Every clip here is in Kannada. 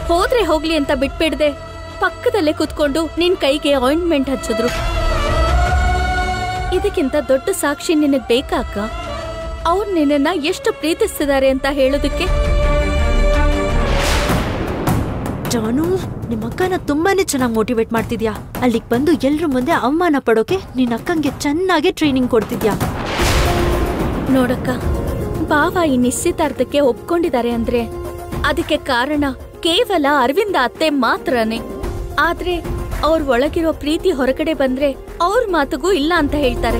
ಹೋದ್ರೆ ಹೋಗ್ಲಿ ಅಂತ ಬಿಟ್ಬಿಡ್ದೆ ಪಕ್ಕದಲ್ಲೇ ಕುತ್ಕೊಂಡು ನಿನ್ ಕೈಗೆ ಆಯಿಂಟ್ಮೆಂಟ್ ಹಚ್ಚಿದ್ರು ಇದಕ್ಕಿಂತ ದೊಡ್ಡ ಸಾಕ್ಷಿ ನಿನಗ್ ಬೇಕಾ ಅಕ್ಕ ಅವ್ರು ನಿನ್ನನ್ನ ಎಷ್ಟು ಪ್ರೀತಿಸ್ತಿದ್ದಾರೆ ಅಂತ ಹೇಳೋದಕ್ಕೆ ಜಾನು ನಿಮ್ಮ ಅಕ್ಕನ ತುಂಬಾನೇ ಚೆನ್ನಾಗಿ ಮೋಟಿವೇಟ್ ಮಾಡ್ತಿದ್ಯಾ ಅಲ್ಲಿಗೆ ಬಂದು ಎಲ್ರ ಮುಂದೆ ಅವಮಾನ ಪಡೋಕೆ ನಿನ್ನ ಅಕ್ಕಂಗೆ ಚೆನ್ನಾಗಿ ಟ್ರೈನಿಂಗ್ ಕೊಡ್ತಿದ್ಯಾ ನೋಡಕ್ಕ ಬಾವ ಈ ನಿಶ್ಚಿತಾರ್ಥಕ್ಕೆ ಒಪ್ಕೊಂಡಿದ್ದಾರೆ ಅಂದ್ರೆ ಅದಕ್ಕೆ ಕಾರಣ ಕೇವಲ ಅರವಿಂದ ಅತ್ತೆ ಮಾತ್ರನೇ ಆದ್ರೆ ಅವ್ರ ಒಳಗಿರೋ ಪ್ರೀತಿ ಹೊರಗಡೆ ಬಂದ್ರೆ ಅವ್ರ ಮಾತುಗೂ ಇಲ್ಲ ಅಂತ ಹೇಳ್ತಾರೆ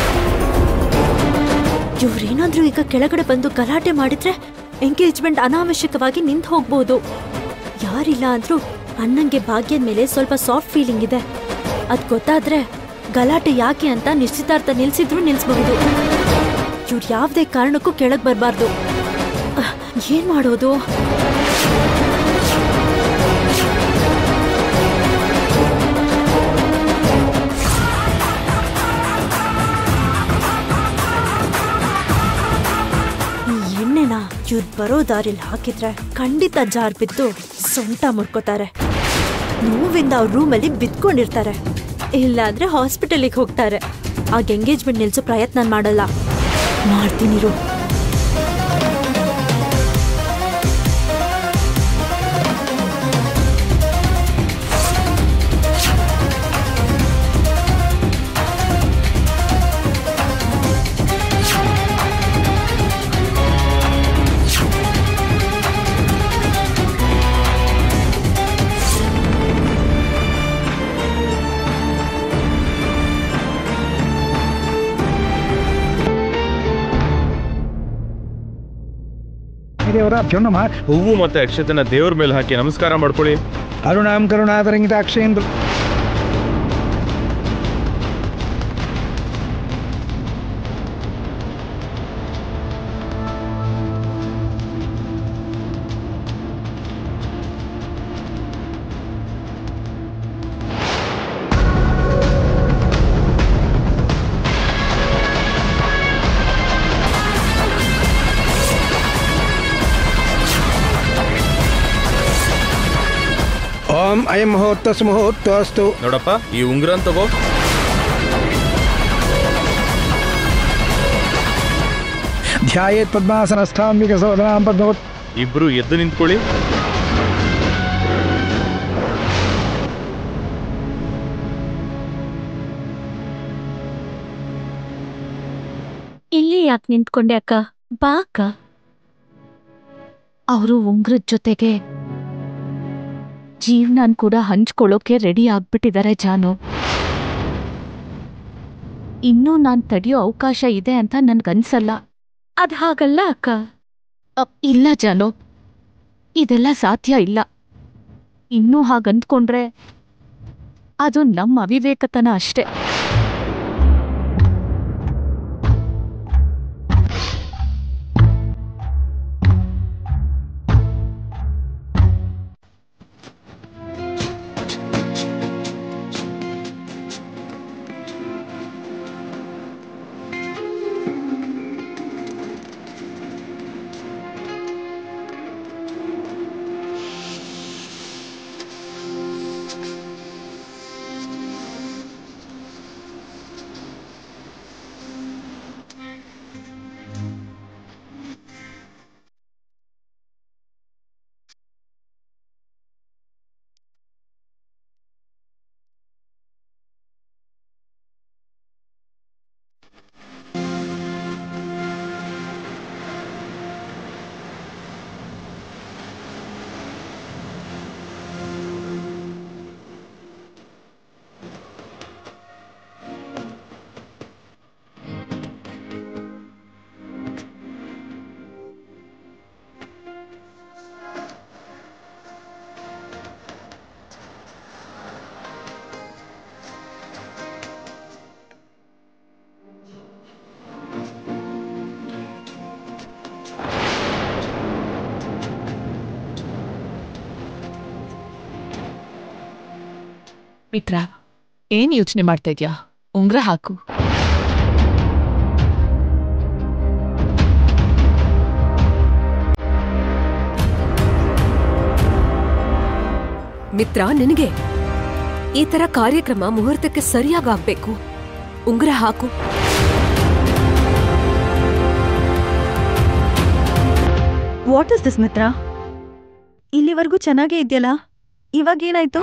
ಇವ್ರೇನಾದ್ರೂ ಈಗ ಕೆಳಗಡೆ ಬಂದು ಗಲಾಟೆ ಮಾಡಿದ್ರೆ ಎಂಗೇಜ್ಮೆಂಟ್ ಅನಾವಶ್ಯಕವಾಗಿ ನಿಂತು ಹೋಗ್ಬೋದು ಯಾರಿಲ್ಲ ಅಂದ್ರೂ ಅಣ್ಣಂಗೆ ಭಾಗ್ಯದ ಮೇಲೆ ಸ್ವಲ್ಪ ಸಾಫ್ಟ್ ಫೀಲಿಂಗ್ ಇದೆ ಅದ್ ಗೊತ್ತಾದ್ರೆ ಗಲಾಟೆ ಯಾಕೆ ಅಂತ ನಿಶ್ಚಿತಾರ್ಥ ನಿಲ್ಸಿದ್ರು ನಿಲ್ಸ್ಬಹುದು ಇವ್ರು ಯಾವ್ದೇ ಕಾರಣಕ್ಕೂ ಕೆಳಗ್ ಬರಬಾರ್ದು ಏನ್ ಮಾಡೋದು ಈ ಎಣ್ಣೆನ ಇವ್ರು ಬರೋ ದಾರಿಲಿ ಹಾಕಿದ್ರೆ ಖಂಡಿತ ಜಾರ್ ಬಿದ್ದು ಸೊಂಟ ಮುರ್ಕೋತಾರೆ ನೋವಿಂದ ಅವ್ರ ರೂಮಲ್ಲಿ ಬಿದ್ಕೊಂಡಿರ್ತಾರೆ ಇಲ್ಲಾಂದ್ರೆ ಹಾಸ್ಪಿಟಲಿಗೆ ಹೋಗ್ತಾರೆ ಆಗ ಎಂಗೇಜ್ಮೆಂಟ್ ನಿಲ್ಸೋ ಪ್ರಯತ್ನ ಮಾಡಲ್ಲ ಮಾಡ್ತೀನಿರು ದೇವರ ಅಭ್ಯನ್ನಮ ಹೂವು ಮತ್ತೆ ಅಕ್ಷತೆನ ದೇವ್ರ ಮೇಲೆ ಹಾಕಿ ನಮಸ್ಕಾರ ಮಾಡ್ಕೊಳ್ಳಿ ಅರುಣಾಂ ಕರುಣಾದರಂಗಿತಾಕ್ಷೇಂದ್ರ ಓಂ ಅಯಂ ಮುಹೂರ್ತಸ್ ಮುಹೂರ್ತಸ್ತು ನೋಡಪ್ಪ ಈ ಉಂಗ್ರನ್ ತಗೋ ಧ್ಯಾಯೇತ್ ಪದ್ಮಾಸನಸ್ಥಾಂಬಿಕ ಸೋದನಾಂ ಪದ್ಮವತ್ ಇಬ್ರು ಎದ್ದು ನಿಂತ್ಕೊಳ್ಳಿ ಇಲ್ಲಿ ಯಾಕೆ ನಿಂತ್ಕೊಂಡೆ ಅಕ್ಕ ಬಾ ಅಕ್ಕ ಅವರು ಉಂಗ್ರದ ಜೊತೆಗೆ ಜೀವನನ್ ಕೂಡ ಹಂಚ್ಕೊಳ್ಳೋಕೆ ರೆಡಿ ಆಗ್ಬಿಟ್ಟಿದ್ದಾರೆ ಜಾನು ಇನ್ನೂ ನಾನ್ ತಡೆಯೋ ಅವಕಾಶ ಇದೆ ಅಂತ ನನ್ಗನ್ಸಲ್ಲ ಅದ್ ಹಾಗಲ್ಲ ಅಕ್ಕ ಅ, ಇಲ್ಲ ಜಾನು ಇದೆಲ್ಲ ಸಾಧ್ಯ ಇಲ್ಲ ಇನ್ನೂ ಹಾಗಂದ್ಕೊಂಡ್ರೆ ಅದು ನಮ್ಮ ಅವಿವೇಕತನ ಅಷ್ಟೇ ಮಿತ್ರ ಏನ್ ಯೋಚನೆ ಮಾಡ್ತಾ ಇದ್ಯಾ ಉಂಗ್ರ ಹಾಕು ಮಿತ್ರ ನಿನಗೆ ಈ ತರ ಕಾರ್ಯಕ್ರಮ ಮುಹೂರ್ತಕ್ಕೆ ಸರಿಯಾಗಿ ಆಗ್ಬೇಕು ಉಂಗುರ ಹಾಕು ವಾಟ್ ಇಸ್ ದಿಸ್ ಮಿತ್ರ ಇಲ್ಲಿವರೆಗೂ ಚೆನ್ನಾಗೇ ಇದೆಯಲ್ಲ ಇವಾಗ ಏನಾಯ್ತು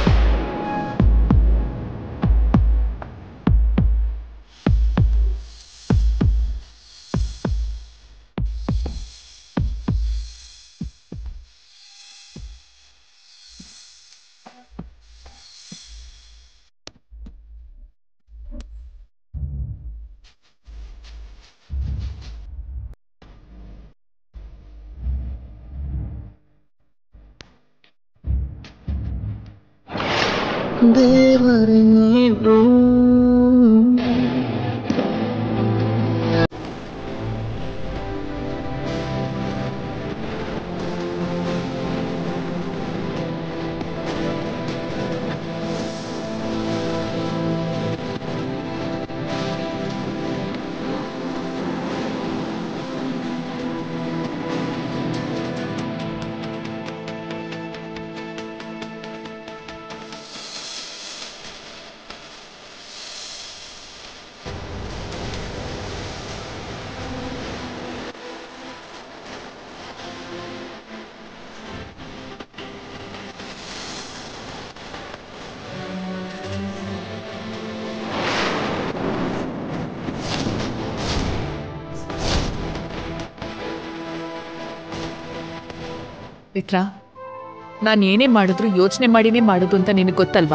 ಮಿತ್ರ ನಾನು ಏನೇ ಮಾಡಿದ್ರು ಯೋಚನೆ ಮಾಡಿನೇ ಮಾಡೋದು ಅಂತ ನಿನಗೆ ಗೊತ್ತಲ್ವಾ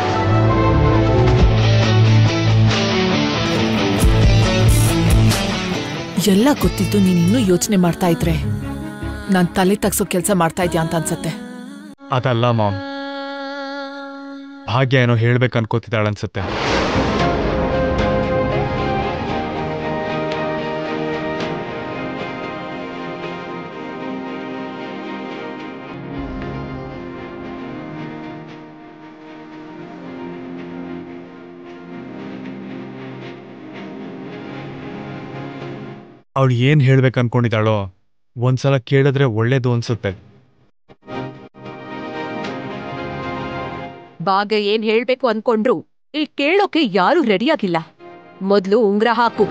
ಎಲ್ಲ ಗೊತ್ತಿದ್ದು ನೀನು ಇನ್ನೂ ಯೋಚನೆ ಮಾಡ್ತಾ ಇದ್ರೆ ನಾನು ತಲೆ ತಗ್ಸೋ ಕೆಲಸ ಮಾಡ್ತಾ ಇದ್ಯಾ ಅಂತ ಅನ್ಸತ್ತೆ ಅದಲ್ಲ ಮಾಮ್ ಭಾಗ್ಯ ಏನೋ ಹೇಳ್ಬೇಕು ಅನ್ಕೋತಿದ್ದಾಳೆ ಅನ್ಸುತ್ತೆ ಅವಳು ಏನ್ ಹೇಳ್ಬೇಕು ಅನ್ಕೊಂಡಿದ್ದಾಳೋ ಒಂದ್ಸಲ ಕೇಳಿದ್ರೆ ಒಳ್ಳೇದು ಅನ್ಸುತ್ತೆ ಭಾಗ ಏನ್ ಹೇಳ್ಬೇಕು ಅನ್ಕೊಂಡ್ರು ಈ ಕೇಳೋಕೆ ಯಾರು ರೆಡಿಯಾಗಿಲ್ಲ ಮೊದ್ಲು ಉಂಗ್ರ ಹಾಕು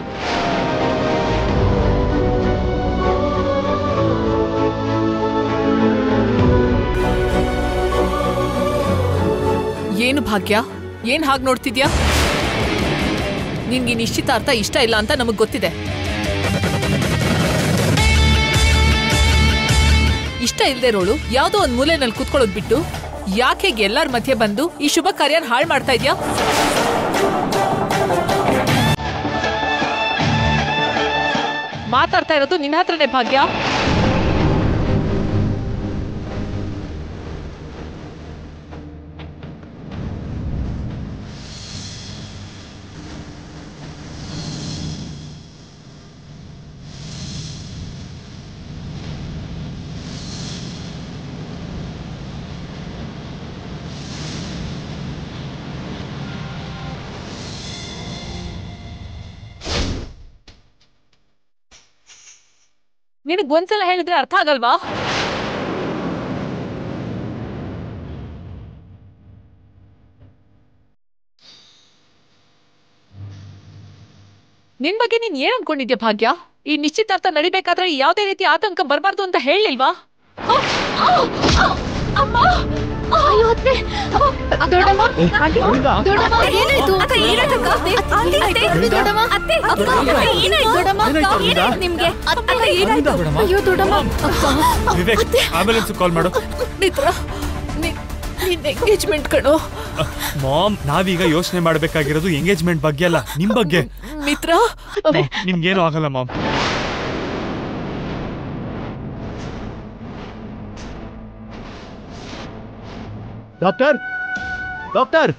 ಏನು ಭಾಗ್ಯ ಏನ್ ಹಾಗೆ ನೋಡ್ತಿದ್ಯಾ ನಿನ್ಗೆ ಈ ನಿಶ್ಚಿತಾರ್ಥ ಇಷ್ಟ ಇಲ್ಲ ಅಂತ ನಮಗ್ ಗೊತ್ತಿದೆ ಇಷ್ಟ ಇಲ್ದೇ ಇರೋಳು ಯಾವ್ದೋ ಒಂದ್ ಮೂಲೆನಲ್ಲಿ ಕೂತ್ಕೊಳ್ಳೋದ್ ಬಿಟ್ಟು ಯಾಕೆ ಎಲ್ಲರ ಮಧ್ಯೆ ಬಂದು ಈ ಶುಭ ಕಾರ್ಯನ ಹಾಳು ಮಾಡ್ತಾ ಇದ್ಯಾ ಮಾತಾಡ್ತಾ ಇರೋದು ನಿನ್ನ ಹತ್ರನೇ ಭಾಗ್ಯ ನಿನಗ್ ಒಂದ್ಸಲ ಹೇಳಿದ್ರೆ ಅರ್ಥ ಆಗಲ್ವಾ ನಿನ್ ಬಗ್ಗೆ ನೀನ್ ಏನ್ ಅನ್ಕೊಂಡಿದ್ಯಾ ಭಾಗ್ಯ ಈ ನಿಶ್ಚಿತಾರ್ಥ ನಡಿಬೇಕಾದ್ರೆ ಯಾವ್ದೇ ರೀತಿ ಆತಂಕ ಬರಬಾರ್ದು ಅಂತ ಹೇಳಿಲ್ವಾ ಅಯ್ಯೋ ಅತ್ತೆ ದೊಡ್ಡಮ್ಮ ಆಂಟಿ, ದೊಡ್ಡಮ್ಮ ಏನಾಯ್ತು ಅಕ್ಕ ಏನಾಯ್ತಕ್ಕ ಆಂಟಿ, ಅತ್ತೆ, ದೊಡ್ಡಮ್ಮ ಅತ್ತೆ ಅಕ್ಕ ಏನಾಯ್ತು ದೊಡ್ಡಮ್ಮ ಏನಾಯ್ತು ನಿಮ್ಗೆ ಅಕ್ಕ ಏನಾಯ್ತು ಅಯ್ಯೋ ದೊಡ್ಡಮ್ಮ ಅಕ್ಕ ವಿವೇಕ್ ಆಂಬುಲೆನ್ಸ್ ಕಾಲ್ ಮಾಡು ಮಿತ್ರ ನಿನ್ ಎಂಗೇಜ್ಮೆಂಟ್ ಕಣೋ ಮಾಮ್ ನಾವೀಗ ಯೋಚನೆ ಮಾಡ್ಬೇಕಾಗಿರೋದು ಎಂಗೇಜ್ಮೆಂಟ್ ಬಗ್ಗೆ ಅಲ್ಲ ನಿಮ್ ಬಗ್ಗೆ ಮಿತ್ರ ನಿಮ್ಗೇನು ಆಗಲ್ಲ ಮಾಮ್ ಡಾಕ್ಟರ್ ಡಾಕ್ಟರ್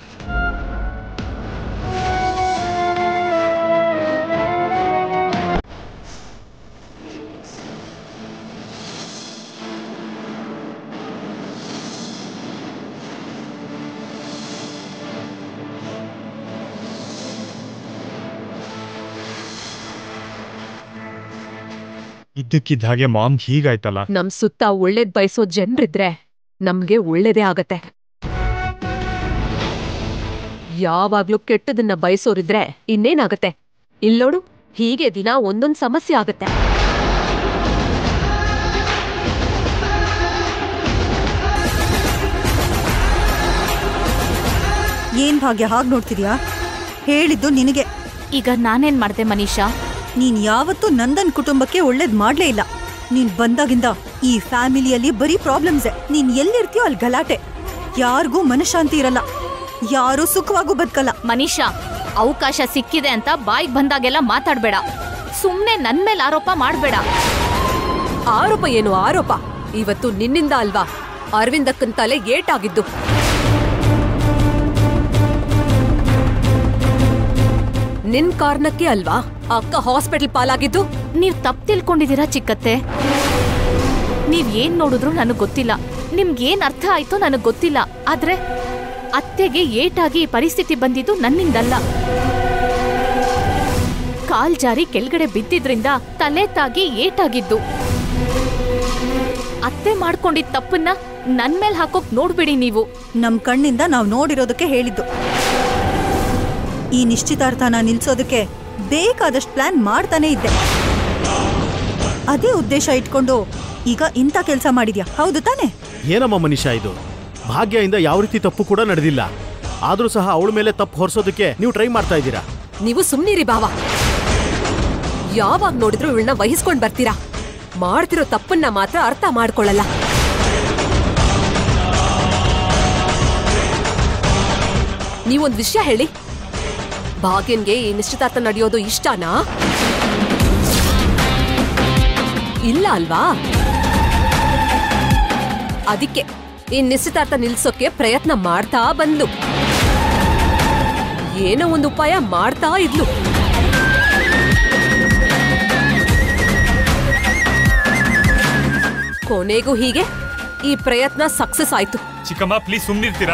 ಇದ್ದಕ್ಕಿದ್ದ ಹಾಗೆ ಮಾಮ್ ಹೀಗಾಯ್ತಲ್ಲ ನಮ್ ಸುತ್ತ ಒಳ್ಳೇದ್ ಬಯಸೋ ಜನ್ರಿದ್ರೆ ನಮ್ಗೆ ಒಳ್ಳೇದೇ ಆಗತ್ತೆ ಯಾವಾಗ್ಲೂ ಕೆಟ್ಟದನ್ನ ಬಯಸೋರಿದ್ರೆ ಇನ್ನೇನಾಗತ್ತೆ ಇಲ್ಲೋಡು ಹೀಗೆ ದಿನ ಒಂದೊಂದ್ ಸಮಸ್ಯೆ ಆಗತ್ತೆ ಏನ್ ಭಾಗ್ಯ ಹಾಗೆ ನೋಡ್ತಿದ್ಯಾ ಹೇಳಿದ್ದು ನಿನಗೆ ಈಗ ನಾನೇನ್ ಮಾಡ್ದೆ ಮನೀಷಾ ನೀನ್ ಯಾವತ್ತೂ ನಂದನ್ ಕುಟುಂಬಕ್ಕೆ ಒಳ್ಳೇದ್ ಮಾಡ್ಲೇ ಇಲ್ಲ ನೀನ್ ಬಂದಾಗಿಂದ ಈ ಫ್ಯಾಮಿಲಿಯಲ್ಲಿ ಬರೀ ಪ್ರಾಬ್ಲಮ್ಸೆ ನೀನ್ ಎಲ್ಲಿರ್ತೀಯೋ ಅಲ್ಲಿ ಗಲಾಟೆ ಯಾರಿಗೂ ಮನಃಶಾಂತಿ ಇರಲ್ಲ ಯಾರೂ ಸುಖವಾಗೂ ಬದುಕಲ್ಲ ಮನೀಷಾ ಅವಕಾಶ ಸಿಕ್ಕಿದೆ ಅಂತ ಬಾಯಿಗೆ ಬಂದಾಗೆಲ್ಲ ಮಾತಾಡ್ಬೇಡ ಸುಮ್ನೆ ನನ್ ಮೇಲೆ ಆರೋಪ ಮಾಡ್ಬೇಡ ಆರೋಪ ಏನು ಆರೋಪ ಇವತ್ತು ನಿನ್ನಿಂದ ಅಲ್ವಾ ಅರವಿಂದಕ್ಕನ್ ತಲೆ ಏಟಾಗಿದ್ದು ನಿನ್ ಕಾರಣಕ್ಕೆ ಅಲ್ವಾ ಅಕ್ಕ ಹಾಸ್ಪಿಟಲ್ ಪಾಲಾಗಿದ್ದು ನೀವ್ ತಪ್ಪು ತಿಳ್ಕೊಂಡಿದೀರಾ ಚಿಕ್ಕತ್ತೆ ನೀವ್ ಏನ್ ನೋಡಿದ್ರು ನನಗ್ ಗೊತ್ತಿಲ್ಲ ನಿಮ್ಗೇನ್ ಅರ್ಥ ಆಯ್ತೋ ನನಗ್ ಗೊತ್ತಿಲ್ಲ ಆದ್ರೆ ಅತ್ತೆಗೆ ಏಟಾಗಿ ಈ ಪರಿಸ್ಥಿತಿ ಬಂದಿದ್ದು ನನ್ನಿಂದಲ್ಲ ಕಾಲ್ ಜಾರಿ ಕೆಳಗಡೆ ಬಿದ್ದಿದ್ರಿಂದ ತಲೆ ತಾಗಿ ಏಟಾಗಿದ್ದು ಅತ್ತೆ ಮಾಡ್ಕೊಂಡಿದ್ ತಪ್ಪನ್ನ ನನ್ ಮೇಲ್ ಹಾಕೋಕ್ ನೋಡ್ಬಿಡಿ ನೀವು ನಮ್ ಕಣ್ಣಿಂದ ನಾವ್ ನೋಡಿರೋದಕ್ಕೆ ಹೇಳಿದ್ದು ಈ ನಿಶ್ಚಿತಾರ್ಥನ ನಿಲ್ಸೋದಕ್ಕೆ ಬೇಕಾದಷ್ಟು ಪ್ಲಾನ್ ಮಾಡ್ತಾನೆ ಇದ್ದೆ ಅದೇ ಉದ್ದೇಶ ಇಟ್ಕೊಂಡು ಈಗ ಇಂಥ ಕೆಲಸ ಮಾಡಿದ್ಯಾ ಹೌದು ತಾನೆ ಏನಮ್ಮ ಮನುಷ್ಯ ಇದು ಭಾಗ್ಯದಿಂದ ಯಾವ ರೀತಿ ತಪ್ಪು ಕೂಡ ನಡೆದಿಲ್ಲ ಆದ್ರೂ ಸಹ ಅವಳ ಮೇಲೆ ತಪ್ಪು ಹೊರಿಸೋದಕ್ಕೆ ನೀವು ಟ್ರೈ ಮಾಡ್ತಾ ಇದ್ದೀರಾ ನೀವು ಸುಮ್ನಿರಿ ಬಾವ ಯಾವಾಗ ನೋಡಿದ್ರು ಇವಳನ್ನ ವಹಿಸ್ಕೊಂಡ್ ಬರ್ತೀರಾ ಮಾಡ್ತಿರೋ ತಪ್ಪನ್ನ ಮಾತ್ರ ಅರ್ಥ ಮಾಡ್ಕೊಳ್ಳಲ್ಲ ನೀವೊಂದ್ ವಿಷಯ ಹೇಳಿ ಭಾಗ್ಯನ್ಗೆ ಈ ನಿಶ್ಚಿತಾರ್ಥ ನಡೆಯೋದು ಇಷ್ಟನಾ ಇಲ್ಲ ಅಲ್ವಾ ಅದಕ್ಕೆ ಈ ನಿಶ್ಚಿತಾರ್ಥ ನಿಲ್ಸೋಕೆ ಪ್ರಯತ್ನ ಮಾಡ್ತಾ ಬಂದ್ಲು ಏನೋ ಒಂದು ಉಪಾಯ ಮಾಡ್ತಾ ಇದ್ಲು ಕೊನೆಗೂ ಹೀಗೆ ಈ ಪ್ರಯತ್ನ ಸಕ್ಸಸ್ ಆಯ್ತು ಚಿಕ್ಕಮ್ಮ ಪ್ಲೀಸ್ ಸುಮ್ನಿರ್ತೀರಾ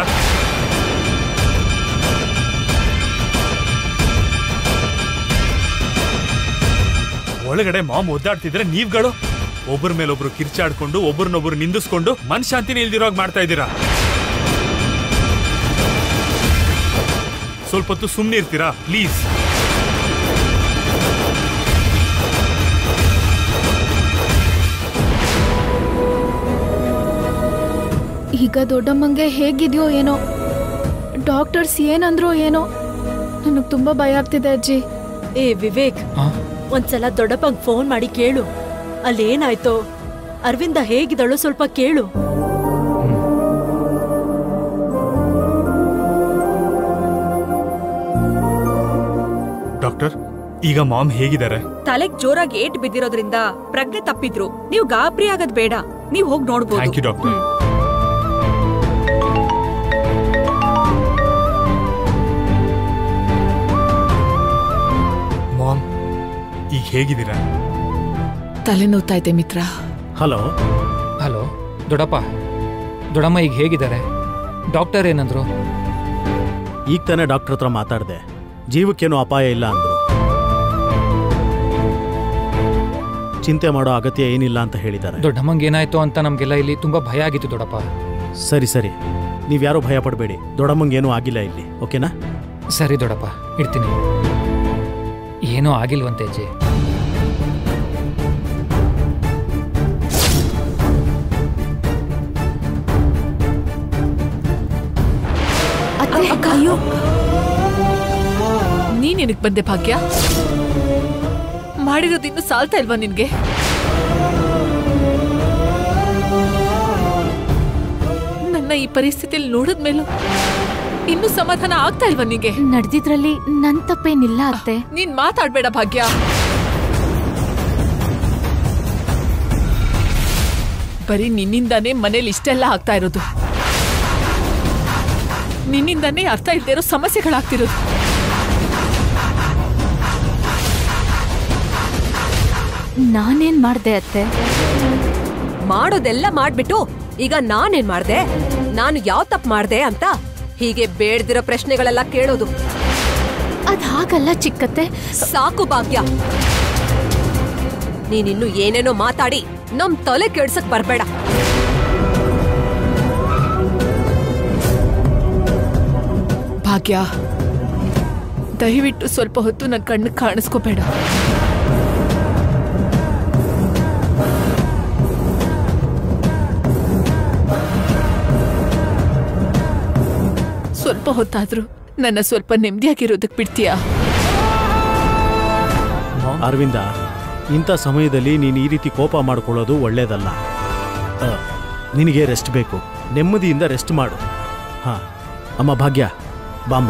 ಒಳಗಡೆ ಮಾಮ್ ಒದ್ದಾಡ್ತಿದ್ರೆ ನೀವ್ಗಳು ಒಬ್ಬರ ಮೇಲೊಬ್ರು ಕಿರ್ಚಾಡ್ಕೊಂಡು ಒಬ್ರನ್ನೊಬ್ರು ನಿಂದಿಸ್ಕೊಂಡು ಮನ್ಶಾಂತಿನೇ ಇಲ್ದಿರೋಗ್ ಮಾಡ್ತಾ ಇದ್ದೀರಾ ಸ್ವಲ್ಪ ಹೊತ್ತು ಸುಮ್ನೆ ಇರ್ತೀರಾ ಪ್ಲೀಸ್ ಈಗ ದೊಡ್ಡಮ್ಮಂಗೆ ಹೇಗಿದೆಯೋ ಏನೋ ಡಾಕ್ಟರ್ಸ್ ಏನಂದ್ರೋ ಏನೋ ನನಗೆ ತುಂಬಾ ಭಯ ಆಗ್ತಿದೆ ಅಜ್ಜಿ ಏ ವಿವೇಕ್ ಒಂದ್ಸಲ ದೊಡ್ಡಪ್ಪಂಗ್ ಫೋನ್ ಮಾಡಿ ಕೇಳು ಅಲ್ಲೇನಾಯ್ತೋ ಅರವಿಂದ ಹೇಗಿದಳು ಸ್ವಲ್ಪ ಕೇಳು ಡಾಕ್ಟರ್ ಈಗ ಮಾಮ್ ಹೇಗಿದ್ದಾರೆ ತಲೆಗ್ ಜೋರಾಗಿ ಏಟ್ ಬಿದ್ದಿರೋದ್ರಿಂದ ಪ್ರಜ್ಞೆ ತಪ್ಪಿದ್ರು ನೀವು ಗಾಬರಿ ಆಗದ್ ಬೇಡ ನೀವ್ ಹೋಗ್ ನೋಡ್ಬೋದು ಥ್ಯಾಂಕ್ ಯು ಡಾಕ್ಟರ್ ಮಾಮ್ ಈಗ ಹೇಗಿದ್ದೀರಾ ತಲೆ ನೋವ್ತಾ ಇದೆ ಮಿತ್ರ ಹಲೋ ಹಲೋ ದೊಡ್ಡಪ್ಪ ದೊಡ್ಡಮ್ಮ ಈಗ ಹೇಗಿದ್ದಾರೆ ಡಾಕ್ಟರ್ ಏನಂದ್ರು ಈಗ ತಾನೇ ಡಾಕ್ಟರ್ ಹತ್ರ ಮಾತಾಡಿದೆ ಜೀವಕ್ಕೇನು ಅಪಾಯ ಇಲ್ಲ ಅಂದ್ರು ಚಿಂತೆ ಮಾಡೋ ಅಗತ್ಯ ಏನಿಲ್ಲ ಅಂತ ಹೇಳಿದ್ದಾರೆ ದೊಡ್ಡಮ್ಮಂಗೆ ಏನಾಯ್ತು ಅಂತ ನಮಗೆಲ್ಲ ಇಲ್ಲಿ ತುಂಬಾ ಭಯ ಆಗಿತ್ತು ದೊಡ್ಡಪ್ಪ ಸರಿ ಸರಿ ನೀವ್ಯಾರೂ ಭಯ ಪಡಬೇಡಿ ದೊಡ್ಡಮ್ಮಂಗೇನೂ ಆಗಿಲ್ಲ ಇಲ್ಲಿ ಓಕೆನಾ ಸರಿ ದೊಡ್ಡಪ್ಪ ಇಡ್ತೀನಿ ಏನೂ ಆಗಿಲ್ವಂತೆ ಅಜ್ಜಿ ಅಯ್ಯೋ ನೀನ್ ಏನಕ್ ಬಂದೆ ಭಾಗ್ಯ ಮಾಡಿರೋದು ಇನ್ನು ಸಾಲ್ತಾ ಇಲ್ವಾ ನಿನ್ಗೆ ನನ್ನ ಈ ಪರಿಸ್ಥಿತಿಯಲ್ಲಿ ನೋಡಿದ್ಮೇಲೂ ಇನ್ನು ಸಮಾಧಾನ ಆಗ್ತಾ ಇಲ್ವಾ ನಿಂಗೆ ನಡೆದಿದ್ರಲ್ಲಿ ನನ್ ತಪ್ಪೇನಿಲ್ಲ ಅತ್ತೆ ನೀನ್ ಮಾತಾಡ್ಬೇಡ ಭಾಗ್ಯ ಬರೀ ನಿನ್ನಿಂದಾನೇ ಮನೇಲಿ ಇಷ್ಟೆಲ್ಲ ಆಗ್ತಾ ಇರೋದು ನಿನ್ನಿಂದಾನೇ ಅರ್ಥ ಇಲ್ದೇ ಇರೋ ಸಮಸ್ಯೆಗಳಾಗ್ತಿರೋದು ನಾನೇನ್ ಮಾಡ್ದೆ ಅತ್ತೆ ಮಾಡೋದೆಲ್ಲ ಮಾಡ್ಬಿಟ್ಟು ಈಗ ನಾನೇನ್ ಮಾಡ್ದೆ ನಾನು ಯಾವ ತಪ್ಪು ಮಾಡ್ದೆ ಅಂತ ಹೀಗೆ ಬೇಡ್ದಿರೋ ಪ್ರಶ್ನೆಗಳೆಲ್ಲ ಕೇಳೋದು ಅದ್ ಹಾಗಲ್ಲ ಚಿಕ್ಕತ್ತೆ ಸಾಕು ಭಾಗ್ಯ ನೀನಿನ್ನು ಏನೇನೋ ಮಾತಾಡಿ ನಮ್ ತಲೆ ಕೆಡ್ಸಕ್ ಬರ್ಬೇಡ ಭಾಗ್ಯ ದಯವಿಟ್ಟು ಸ್ವಲ್ಪ ಹೊತ್ತು ನನ್ನ ಕಣ್ಣು ಕಾಣಿಸ್ಕೋಬೇಡ ಸ್ವಲ್ಪ ಹೊತ್ತಾದ್ರೂ ನನ್ನ ಸ್ವಲ್ಪ ನೆಮ್ಮದಿಯಾಗಿರೋದಕ್ಕೆ ಬಿಡ್ತೀಯಾ ಅರವಿಂದ ಇಂಥ ಸಮಯದಲ್ಲಿ ನೀನು ಈ ರೀತಿ ಕೋಪ ಮಾಡ್ಕೊಳ್ಳೋದು ಒಳ್ಳೇದಲ್ಲ ಆ, ನಿನಗೆ ರೆಸ್ಟ್ ಬೇಕು ನೆಮ್ಮದಿಯಿಂದ ರೆಸ್ಟ್ ಮಾಡು ಹಾ ಅಮ್ಮ ಭಾಗ್ಯ ಬಾಮ್ಮ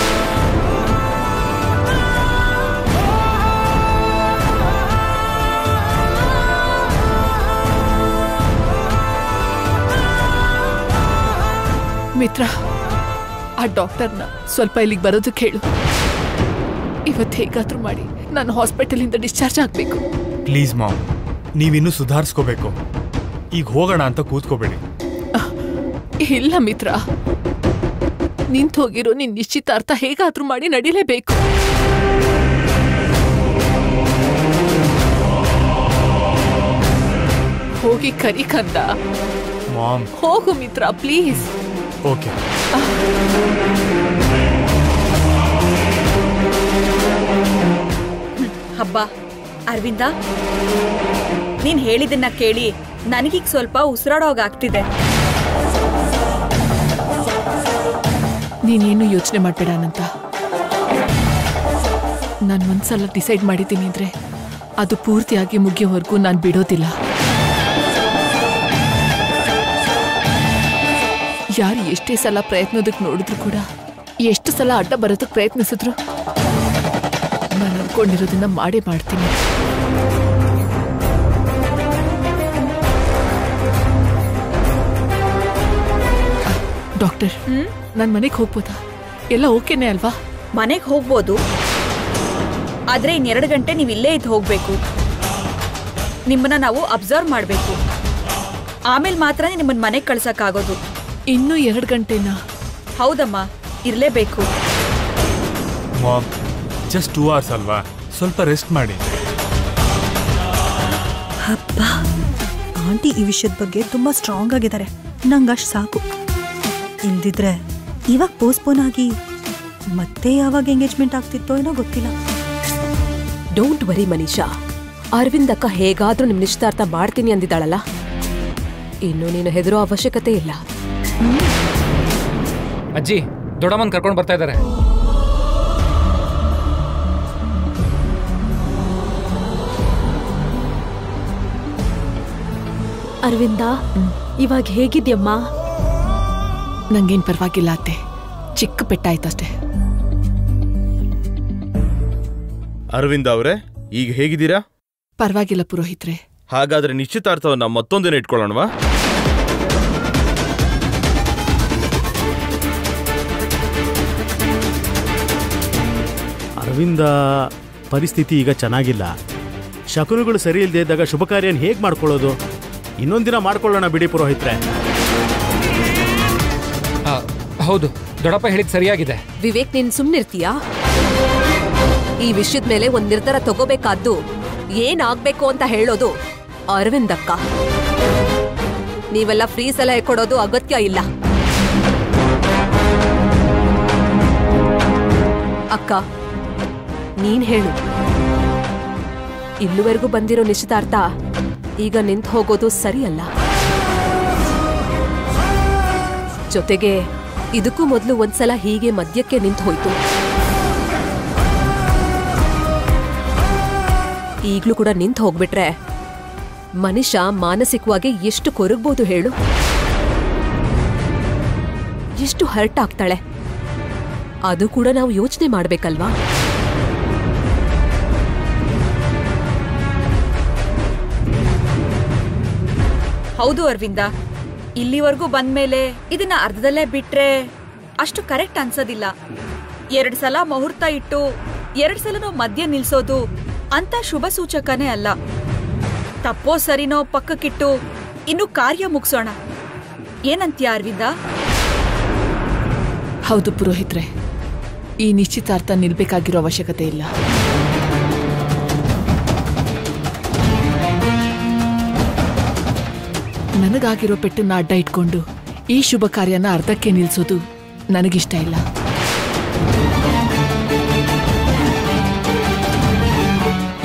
ಮಿತ್ರ ಆ ಡಾಕ್ಟರ್ನ ಸ್ವಲ್ಪ ಇಲ್ಲಿಗೆ ಬರೋದಕ್ಕೆ ಹೇಳು ಇವತ್ತು ಹೇಗಾದ್ರೂ ಮಾಡಿ ನಾನು ಹಾಸ್ಪಿಟಲಿಂದ ಡಿಸ್ಚಾರ್ಜ್ ಆಗಬೇಕು ಪ್ಲೀಸ್ ಮಾಮ್ ನೀವಿನ್ನೂ ಸುಧಾರಿಸ್ಕೋಬೇಕು ಈಗ ಹೋಗೋಣ ಅಂತ ಕೂತ್ಕೋಬೇಡಿ ಇಲ್ಲ ಮಿತ್ರ ನಿಂತು ಹೋಗಿರೋ ನಿನ್ ನಿಶ್ಚಿತಾರ್ಥ ಹೇಗಾದ್ರೂ ಮಾಡಿ ನಡಿಲೇಬೇಕು ಹೋಗಿ ಕರಿ ಕಂದ ಮಾಮ್ ಹೋಗು ಮಿತ್ರ ಪ್ಲೀಸ್ ಓಕೆ ಹಬ್ಬ ಅರವಿಂದ ನೀನ್ ಹೇಳಿದ್ದನ್ನ ಕೇಳಿ ನನಗೀಗ ಸ್ವಲ್ಪ ಉಸಿರಾಡೋಗಾಗ್ತಿದೆ ನೀನೇನು ಯೋಚನೆ ಮಾಡ್ಬೇಡ ಅನಂತ ನಾನು ಒಂದ್ಸಲ ಡಿಸೈಡ್ ಮಾಡಿದ್ದೀನಿ ಅಂದ್ರೆ ಅದು ಪೂರ್ತಿಯಾಗಿ ಮುಗಿಯೋವರೆಗೂ ನಾನು ಬಿಡೋದಿಲ್ಲ ಯಾರು ಎಷ್ಟೇ ಸಲ ಪ್ರಯತ್ನದಕ್ಕೆ ನೋಡಿದ್ರು ಕೂಡ ಎಷ್ಟು ಸಲ ಅಡ್ಡ ಬರೋದಕ್ಕೆ ಪ್ರಯತ್ನಿಸಿದ್ರು ನಾನು ಅನ್ಕೊಂಡಿರೋದನ್ನ ಮಾಡೇ ಮಾಡ್ತೀನಿ ಡಾಕ್ಟರ್ ನಾನು ಮನೆಗೆ ಹೋಗ್ಬೋದಾ ಎಲ್ಲ ಓಕೆನೇ ಅಲ್ವಾ ಮನೆಗೆ ಹೋಗ್ಬೋದು ಆದ್ರೆ ಇನ್ನೆರಡು ಗಂಟೆ ನೀವು ಇಲ್ಲೇ ಇದ್ದು ಹೋಗ್ಬೇಕು ನಿಮ್ಮನ್ನ ನಾವು ಅಬ್ಸರ್ವ್ ಮಾಡಬೇಕು ಆಮೇಲೆ ಮಾತ್ರ ನಿಮ್ಮನ್ನ ಮನೆಗೆ ಕಳ್ಸಕ್ಕಾಗೋದು ಇನ್ನೂ ಎರಡು ಗಂಟೆನಾ ಹೌದಮ್ಮ ಇರಲೇಬೇಕು ಮಾಮ್ ಜಸ್ಟ್ ಟೂ ಅವರ್ಸ್ ಅಲ್ವಾ ಸ್ವಲ್ಪ ರೆಸ್ಟ್ ಮಾಡಿ ಹಬ್ಬ ಆಂಟಿ ಈ ವಿಷಯದ ಬಗ್ಗೆ ತುಂಬಾ ಸ್ಟ್ರಾಂಗ್ ಆಗಿದ್ದಾರೆ ನಂಗೆ ಅಷ್ಟು ಸಾಕು ಇಲ್ದಿದ್ರೆ ಇವಾಗ ಪೋಸ್ಟ್ಪೋನ್ ಆಗಿ ಮತ್ತೆ ಯಾವಾಗ ಎಂಗೇಜ್ಮೆಂಟ್ ಆಗ್ತಿತ್ತೋ ಏನೋ ಗೊತ್ತಿಲ್ಲ ಡೋಂಟ್ ವರಿ ಮನೀಷಾ ಅರವಿಂದ್ ಅಕ್ಕ ಹೇಗಾದ್ರೂ ನಿಮ್ ನಿಶ್ಚಿತಾರ್ಥ ಮಾಡ್ತೀನಿ ಅಂದಿದ್ದಾಳಲ್ಲ ಇನ್ನು ನೀನು ಹೆದರೋ ಅವಶ್ಯಕತೆ ಇಲ್ಲ ಅಜ್ಜಿ ದೊಡ್ಡಮ್ಮನ್ ಕರ್ಕೊಂಡು ಬರ್ತಾ ಇದ್ದಾರೆ ಅರವಿಂದ ಇವಾಗ ಹೇಗಿದ್ಯಮ್ಮ ನಂಗೇನ್ ಪರವಾಗಿಲ್ಲ ಅತ್ತೆ ಚಿಕ್ಕ ಪೆಟ್ಟಾಯ್ತಷ್ಟೇ ಅರವಿಂದ ಅವರೇ ಈಗ ಹೇಗಿದ್ದೀರಾ ಪರವಾಗಿಲ್ಲ ಪುರೋಹಿತ್ರೆ ಹಾಗಾದ್ರೆ ನಿಶ್ಚಿತಾರ್ಥವನ್ನ ಮತ್ತೊಂದಿನ ಇಟ್ಕೊಳ್ಳೋಣವಾ ಅರವಿಂದ ಪರಿಸ್ಥಿತಿ ಈಗ ಚೆನ್ನಾಗಿಲ್ಲ ಶಕುನಗಳು ಸರಿ ಇಲ್ಲದೆ ಇದ್ದಾಗ ಶುಭ ಕಾರ್ಯನ ಹೇಗೆ ಮಾಡ್ಕೊಳ್ಳೋದು ಇನ್ನೊಂದಿನ ಮಾಡ್ಕೊಳ್ಳೋಣ ಬಿಡಿ ಪುರೋಹಿತ್ರೆ ಆ, ಹೌದು ದೊಡ್ಡಪ್ಪ ಹೇಳಿದ್ ಸರಿಯಾಗಿದೆ ವಿವೇಕ್ ನೀನ್ ಸುಮ್ನಿರ್ತೀಯಾ ಈ ವಿಷಯದ ಮೇಲೆ ಒಂದ್ ನಿರ್ಧಾರ ತಗೋಬೇಕಾದ್ದು ಏನಾಗ್ಬೇಕು ಅಂತ ಹೇಳೋದು ಅರವಿಂದ್ ಅಕ್ಕ ನೀವೆಲ್ಲ ಫ್ರೀ ಸಲಹೆ ಕೊಡೋದು ಅಗತ್ಯ ಇಲ್ಲ ಅಕ್ಕ ನೀನ್ ಹೇಳು ಇಲ್ಲಿವರೆಗೂ ಬಂದಿರೋ ನಿಶ್ಚಿತಾರ್ಥ ಈಗ ನಿಂತು ಹೋಗೋದು ಸರಿಯಲ್ಲ ಜೊತೆಗೆ ಇದಕ್ಕೂ ಮೊದಲು ಒಂದ್ಸಲ ಹೀಗೆ ಮದ್ಯಕ್ಕೆ ನಿಂತು ಹೋಯ್ತು ಈಗ್ಲೂ ಕೂಡ ನಿಂತು ಹೋಗ್ಬಿಟ್ರೆ ಮನುಷ್ಯ ಮಾನಸಿಕವಾಗಿ ಎಷ್ಟು ಕೊರಗ್ಬೋದು ಹೇಳು ಎಷ್ಟು ಹರ್ಟ್ ಆಗ್ತಾಳೆ ಅದು ಕೂಡ ನಾವು ಯೋಚನೆ ಮಾಡ್ಬೇಕಲ್ವಾ ಹೌದು ಅರವಿಂದ ಇಲ್ಲಿವರೆಗೂ ಬಂದ್ಮೇಲೆ ಇದನ್ನ ಅರ್ಧದಲ್ಲೇ ಬಿಟ್ರೆ ಅಷ್ಟು ಕರೆಕ್ಟ್ ಅನ್ಸೋದಿಲ್ಲ ಎರಡ್ ಸಲ ಮುಹೂರ್ತ ಇಟ್ಟು ಎರಡ್ ಸಲನೂ ಮಧ್ಯ ನಿಲ್ಸೋದು ಅಂತ ಶುಭ ಸೂಚಕನೇ ಅಲ್ಲ ತಪ್ಪೋ ಸರಿನೋ ಪಕ್ಕಕ್ಕಿಟ್ಟು ಇನ್ನು ಕಾರ್ಯ ಮುಗಿಸೋಣ ಏನಂತ್ಯ ಅರವಿಂದ ಹೌದು ಪುರೋಹಿತ್ರೆ ಈ ನಿಶ್ಚಿತಾರ್ಥ ನಿಲ್ಬೇಕಾಗಿರೋ ಅವಶ್ಯಕತೆ ಇಲ್ಲ ನನಗಾಗಿರೋ ಪೆಟ್ಟನ್ನ ಅಡ್ಡ ಇಟ್ಕೊಂಡು ಈ ಶುಭ ಕಾರ್ಯನ ಅರ್ಧಕ್ಕೆ ನಿಲ್ಸೋದು ನನಗಿಷ್ಟ ಇಲ್ಲ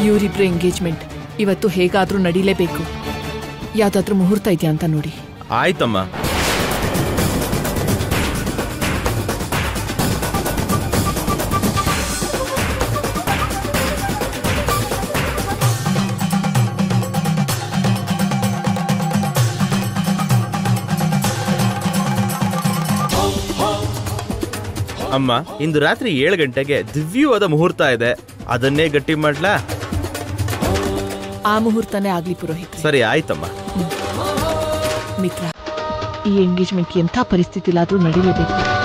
ಇವರಿಬ್ರು ಎಂಗೇಜ್ಮೆಂಟ್ ಇವತ್ತು ಹೇಗಾದ್ರೂ ನಡೀಲೇಬೇಕು ಯಾವ್ದಾದ್ರೂ ಮುಹೂರ್ತ ಇದೆಯಾ ಅಂತ ನೋಡಿ ಆಯ್ತಮ್ಮ ಅಮ್ಮ ಇಂದು ರಾತ್ರಿ ಏಳು ಗಂಟೆಗೆ ದಿವ್ಯವಾದ ಮುಹೂರ್ತ ಇದೆ ಅದನ್ನೇ ಗಟ್ಟಿ ಮಾಡ್ಲಾ ಆ ಮುಹೂರ್ತನೇ ಆಗ್ಲಿ ಪುರೋಹಿತ್ ಸರಿ ಆಯ್ತಮ್ಮ ಮಿತ್ರ ಈ ಎಂಗೇಜ್ಮೆಂಟ್ ಎಂಥ ಪರಿಸ್ಥಿತಿಲಾದ್ರೂ ನಡೀಲೇಬೇಕು